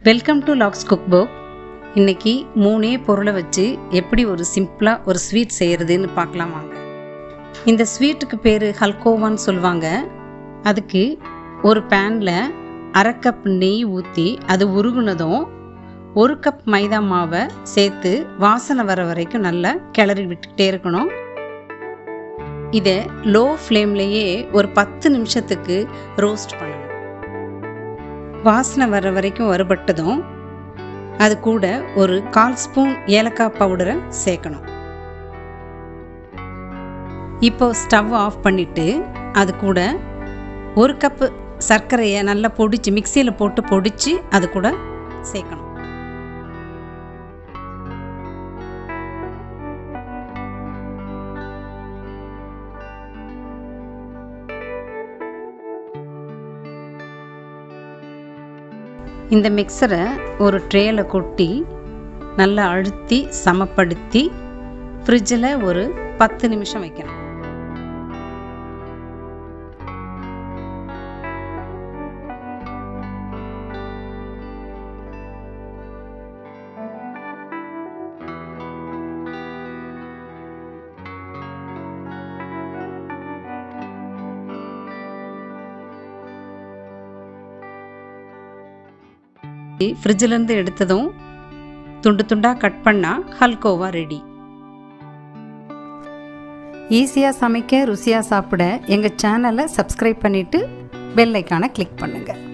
welcome to லாக்ஸ் cookbook இன்னைக்கு மூணே பொருளை வச்சு எப்படி ஒரு சிம்பிளாக ஒரு ஸ்வீட் செய்கிறதுன்னு பார்க்கலாம் வாங்க இந்த ஸ்வீட்டுக்கு பேர் ஹல்கோவான்னு சொல்லுவாங்க அதுக்கு ஒரு பேனில் அரை கப் நெய் ஊற்றி அது உருகுனதும் ஒரு கப் மைதா மாவை சேர்த்து வாசனை வர வரைக்கும் நல்லா கிளறி விட்டுக்கிட்டே இருக்கணும் இதை லோ ஃப்ளேம்லேயே ஒரு பத்து நிமிஷத்துக்கு ரோஸ்ட் பண்ணணும் வாசனை வர வரைக்கும் வறுபட்டதும் அது கூட ஒரு கால் ஸ்பூன் ஏலக்காய் பவுடரை சேர்க்கணும் இப்போ ஸ்டவ் ஆஃப் பண்ணிட்டு அது கூட ஒரு கப்பு சர்க்கரையை நல்லா பொடிச்சு மிக்சியில் போட்டு பொடிச்சு அது கூட சேர்க்கணும் இந்த மிக்சரை ஒரு ட்ரேயில் கொட்டி நல்லா அழுத்தி சமப்படுத்தி ஃப்ரிட்ஜில் ஒரு பத்து நிமிஷம் வைக்கணும் ஃப்ரிட்ஜிலேருந்து எடுத்ததும் துண்டு துண்டாக கட் பண்ணால் ஹல்கோவா ரெடி ஈஸியாக சமைக்க ருசியாக சாப்பிட எங்கள் சேனலை சப்ஸ்கிரைப் பண்ணிவிட்டு பெல் ஐக்கானை கிளிக் பண்ணுங்கள்